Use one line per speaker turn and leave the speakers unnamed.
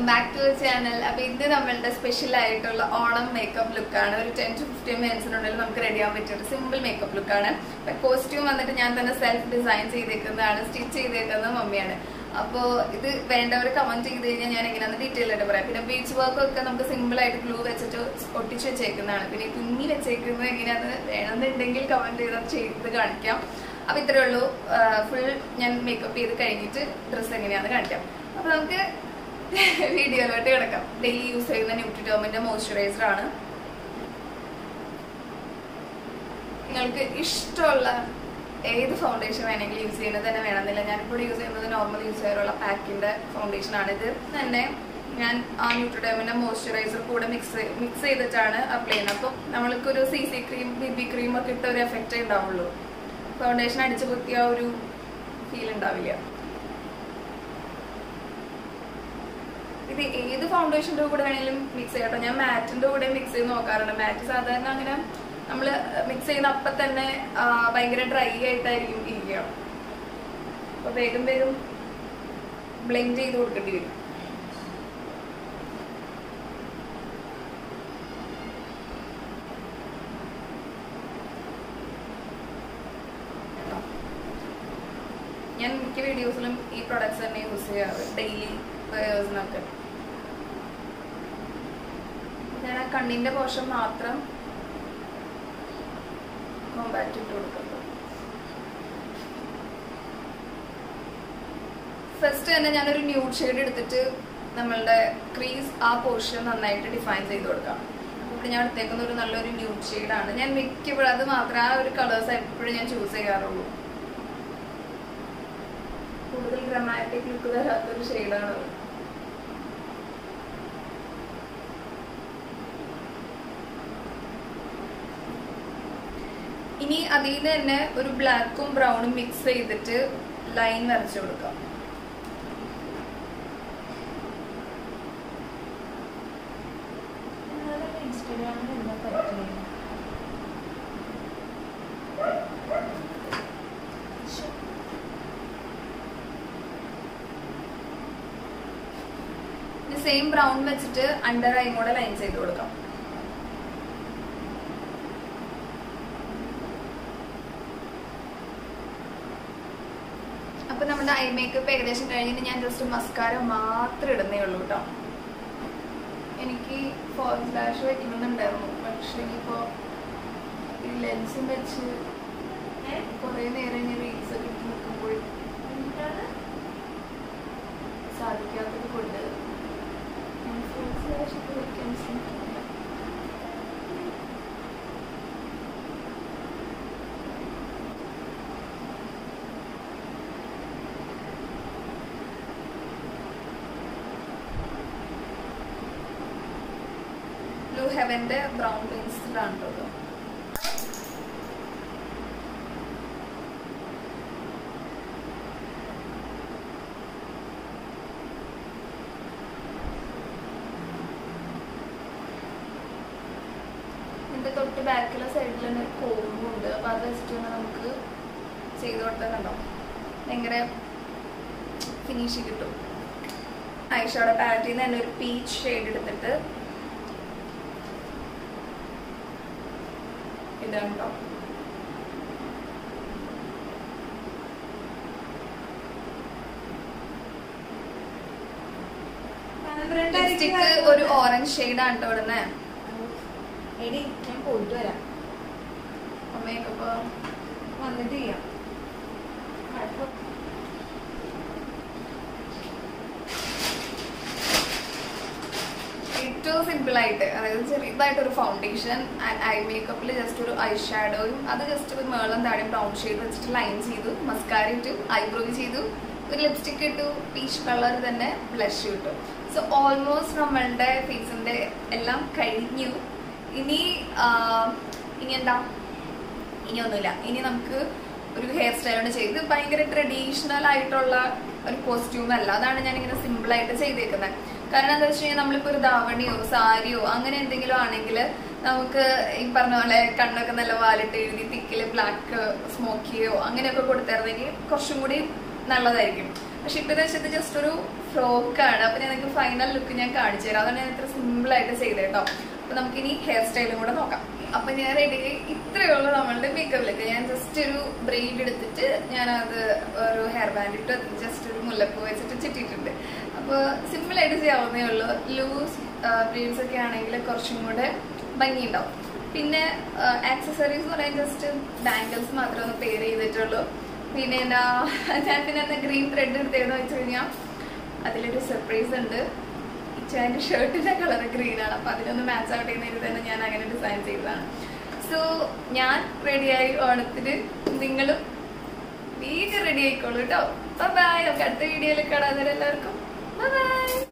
back to channel അപ്പൊ ഇത് നമ്മളുടെ സ്പെഷ്യൽ ആയിട്ടുള്ള ഓണം മേക്കപ്പ് ലുക്കാണ് ഒരു ടെൻ ടു ഫിഫ്റ്റീൻ മിനിറ്റ്സിനുള്ളിൽ നമുക്ക് റെഡി ആവാൻ പറ്റിയ ഒരു സിമ്പിൾ മേക്കപ്പ് ലുക്കാണ് കോസ്റ്റ്യൂം വന്നിട്ട് ഞാൻ തന്നെ സെൽഫ് ഡിസൈൻ ചെയ്തേക്കുന്നതാണ് സ്റ്റിച്ച് ചെയ്തേക്കുന്നത് മമ്മിയാണ് അപ്പോൾ ഇത് വേണ്ടവർ കമന്റ് ചെയ്ത് കഴിഞ്ഞാൽ ഞാൻ എങ്ങനെയാണെന്ന് ഡീറ്റെയിൽ ആയിട്ട് പറയാം പിന്നെ ബീച്ച് വർക്ക് ഒക്കെ നമുക്ക് സിമ്പിൾ ആയിട്ട് ഗ്ലൂ വെച്ചിട്ട് ഒട്ടിച്ച് വെച്ചേക്കുന്നതാണ് പിന്നെ ഈ തുന്നി വെച്ചേക്കുന്നത് എങ്ങനെയാണെന്ന് വേണമെന്നുണ്ടെങ്കിൽ കമന്റ് ചെയ്താൽ ചെയ്ത് കാണിക്കാം അപ്പൊ ഇത്രയേ ഉള്ളൂ ഫുൾ ഞാൻ മേക്കപ്പ് ചെയ്ത് കഴിഞ്ഞിട്ട് ഡ്രസ്സ് എങ്ങനെയാണെന്ന് കാണിക്കാം അപ്പൊ നമുക്ക് വീഡിയോയിലോട്ട് കിടക്കാം ഡെയിലി യൂസ് ചെയ്യുന്ന ന്യൂട്രിറ്റോമിന്റെ മോയ്സ്ചറൈസർ ആണ് നിങ്ങൾക്ക് ഇഷ്ടമുള്ള ഏത് ഫൗണ്ടേഷൻ വേണമെങ്കിലും യൂസ് ചെയ്യുന്നത് തന്നെ വേണമെന്നില്ല ഞാനിപ്പോൾ യൂസ് ചെയ്യുന്നത് നോർമൽ യൂസ് ചെയ്യാറുള്ള പാക്കിന്റെ ഫൗണ്ടേഷൻ ആണ് ഇത് തന്നെ ഞാൻ ആ ന്യൂട്രിഡേമിന്റെ മോയ്സ്ചറൈസർ കൂടെ മിക്സ് മിക്സ് ചെയ്തിട്ടാണ് അപ്ലൈ ചെയ്യുന്നത് അപ്പം നമ്മൾക്കൊരു C C cream B B cream ഒക്കെ ഇട്ട ഒരു എഫക്റ്റേ ഉണ്ടാവുള്ളൂ ഫൗണ്ടേഷൻ അടിച്ചു പൊത്തിയ ഒരു ഫീൽ ഉണ്ടാവില്ല ഇത് ഏത് ഫൗണ്ടേഷന്റെ കൂടെ വേണമെങ്കിലും മിക്സ് ചെയ്യട്ടോ ഞാൻ മാറ്റിന്റെ കൂടെ മിക്സ് ചെയ്ത് നോക്കാറുണ്ട് മാറ്റ് സാധാരണ അങ്ങനെ നമ്മൾ മിക്സ് ചെയ്യുന്ന അപ്പം തന്നെ ആ, ഭയങ്കര ഡ്രൈ ആയിട്ടായിരിക്കും ഇരിക്കുക അപ്പൊ വേഗം വേഗം ബ്ലെൻഡ് ചെയ്ത് കൊടുക്കേണ്ടി വരും ഞാൻ മിക്ക വീഡിയോസിലും ഈ പ്രൊഡക്ട്സ് തന്നെ യൂസ് ചെയ്യാറ് ഡെയിലി വെയേഴ്സിനൊക്കെ ഞാൻ ആ കണ്ണിന്റെ പോർഷൻ മാത്രം കോമ്പാക്ട് ഇട്ട് കൊടുക്കുന്നു ഫസ്റ്റ് തന്നെ ഞാനൊരു ന്യൂഡ് ഷെയ്ഡ് എടുത്തിട്ട് നമ്മളുടെ ക്രീസ് ആ പോർഷൻ നന്നായിട്ട് ഡിഫൈൻ ചെയ്ത് കൊടുക്കാം അപ്പോൾ ഇവിടെ ഞാൻ എടുത്തേക്കുന്ന ഒരു നല്ലൊരു ന്യൂഡ് ഷെയ്ഡാണ് ഞാൻ മിക്കപ്പോഴും അത് മാത്രമേ ആ ഒരു കളേഴ്സ് എപ്പോഴും ഞാൻ ചൂസ് ചെയ്യാറുള്ളൂ കൂടുതൽ ഡ്രമാറ്റിക് ലുക്ക് തരാത്തൊരു ഷെയ്ഡാണ് ഇനി അതിൽ നിന്ന് തന്നെ ഒരു ബ്ലാക്കും ബ്രൗണും മിക്സ് ചെയ്തിട്ട് ലൈൻ വരച്ചു കൊടുക്കാം
ഇൻസ്റ്റാഗ്രാമിൽ എന്താ പറ്റില്ല
സെയിം ബ്രൗൺ വെച്ചിട്ട് അണ്ടർ ഐ കൂടെ ലൈൻ ചെയ്ത് കൊടുക്കാം അപ്പൊ നമ്മുടെ ഐ മേക്കപ്പ് ഏകദേശം കഴിഞ്ഞിട്ട് ഞാൻ ജസ്റ്റ് മസ്കാര മാത്രം ഇടുന്നേ ഉള്ളൂ കേട്ടോ എനിക്ക് ഫോർ ഫ്ലാഷ് വെക്കണമെന്നുണ്ടായിരുന്നു പക്ഷെ ഇനിയിപ്പോ ഈ ലെൻസും വെച്ച് കുറെ നേരം ഇനി റീൽസ് ഒക്കെ ഇട്ട് നിൽക്കുമ്പോൾ സാധിക്കാത്തത് കൊണ്ട് ഞാൻ full flash ഒക്കെ വെക്കാൻ ശ്രമിക്കുന്നില്ല ബ്ലൂ ഹെവന്റെ ബ്രൗൺ പെൻസിലാണ് കേട്ടോ ഇതിന്റെ തൊട്ട് ബാക്കിലെ സൈഡിൽ തന്നെ ഒരു കോമ്പുണ്ട് അപ്പൊ അത് വെച്ചിട്ട് തന്നെ നമുക്ക് ചെയ്ത് കൊടുത്താൽ കണ്ടോ ഭയങ്കര ഫിനിഷ് കിട്ടും ഐഷോടെ പാലറ്റിൽ നിന്ന് തന്നെ ഒരു പീച്ച് ഷെയ്ഡ് എടുത്തിട്ട് ഇതാണ് കേട്ടോ ലിപ്സ്റ്റിക്ക് ഒരു ഓറഞ്ച് ഷെയ്ഡാണ് കേട്ടോ ഇടുന്നത്
എടി ഞാൻ പോയിട്ട് വരാം
മേക്കപ്പ്
വന്നിട്ട് ചെയ്യാം
ഏറ്റവും സിമ്പിൾ ആയിട്ട് അതായത് ചെറിയതായിട്ട് ഒരു ഫൗണ്ടേഷൻ ആൻഡ് ഐ മേക്കപ്പിൽ ജസ്റ്റ് ഒരു ഐ ഷാഡോയും അത് ജസ്റ്റ് ഒരു മേളം താഴെ ബ്രൗൺ ഷെയ്ഡ് വെച്ചിട്ട് ലൈൻ ചെയ്തു മസ്കാര ഇട്ടു ഐബ്രോ ചെയ്തു ഒരു ലിപ്സ്റ്റിക് ഇട്ടു പീച്ച് കളർ തന്നെ ബ്ലഷ് ഇട്ടു സോ ഓൾമോസ്റ്റ് നമ്മളുടെ ഫേസിന്റെ എല്ലാം കഴിഞ്ഞു ഇനി ആ, ഇനി എന്താ ഇനി ഒന്നുമില്ല ഇനി നമുക്ക് ഒരു ഹെയർ സ്റ്റൈലാണ് ചെയ്ത് ഭയങ്കര ട്രഡീഷണൽ ആയിട്ടുള്ള ഒരു കോസ്റ്റ്യൂം അല്ല അതാണ് ഞാൻ ഇങ്ങനെ സിമ്പിൾ ആയിട്ട് ചെയ്തേക്കുന്നത് കാരണം എന്താ വെച്ച് കഴിഞ്ഞാൽ നമ്മളിപ്പോ ഒരു ധാവണിയോ സാരിയോ അങ്ങനെ എന്തെങ്കിലും ആണെങ്കിൽ നമുക്ക് ഈ പറഞ്ഞ പോലെ കണ്ണൊക്കെ നല്ല വാലിട്ട് എഴുതി തിക്കില് ബ്ലാക്ക് സ്മോക്കിയോ അങ്ങനെയൊക്കെ കൊടുത്തായിരുന്നെങ്കിൽ കുറച്ചും കൂടി നല്ലതായിരിക്കും പക്ഷെ ഇപ്പോഴത്തെ വെച്ചത് ജസ്റ്റ് ഒരു ഫ്രോക്കാണ് അപ്പൊ ഞാൻ നിങ്ങൾക്ക് ഫൈനൽ ലുക്ക് ഞാൻ കാണിച്ചു തരാം അതാണ് ഞാൻ ഇത്ര സിമ്പിൾ ആയിട്ട് ചെയ്തത് കേട്ടോ അപ്പൊ നമുക്കിനി ഹെയർ സ്റ്റൈലും കൂടെ നോക്കാം അപ്പൊ ഞാൻ റെഡി ഇത്രയേ ഉള്ളൂ നമ്മളുടെ മേക്കപ്പിലേക്ക് ഞാൻ ജസ്റ്റ് ഒരു ബ്രെയിഡ് എടുത്തിട്ട് ഞാനത് ഒരു ഹെയർ ബാൻഡ് ഇട്ട് ജസ്റ്റ് ഒരു മുല്ലപ്പൂ വെച്ചിട്ട് ചുറ്റിയിട്ടുണ്ട് അപ്പോൾ സിമ്പിൾ ആയിട്ട് ചെയ്യാവുന്നേ ഉള്ളൂ ലൂസ് ബ്രീഡ്സ് ഒക്കെ ആണെങ്കിൽ കുറച്ചും കൂടെ ഭംഗിയുണ്ടാവും പിന്നെ ആക്സസറീസ് എന്ന് പറയാൻ ജസ്റ്റ് ബാംഗിൾസ് മാത്രമേ ഒന്ന് പെയർ ചെയ്തിട്ടുള്ളൂ പിന്നെ എന്നാ ഞാൻ പിന്നെ എന്താ ഗ്രീൻ ത്രെഡ് എടുത്തതെന്ന് വെച്ച് കഴിഞ്ഞാൽ അതിലൊരു സർപ്രൈസ് ഉണ്ട് ഇച്ചാൻ്റെ ഷർട്ടിന്റെ കളർ ഗ്രീൻ ആണ് അപ്പൊ അതിനൊന്ന് മാച്ച് ഔട്ട് ചെയ്യുന്നതിന് തന്നെ ഞാൻ അങ്ങനെ ഡിസൈൻ ചെയ്തതാണ് സോ ഞാൻ റെഡിയായി ഓണത്തിന് നിങ്ങളും വേഗം റെഡി ആയിക്കോളൂ കേട്ടോ ബൈ നമുക്ക് അടുത്ത വീഡിയോയിൽ കാണാതെ എല്ലാവർക്കും ബൈ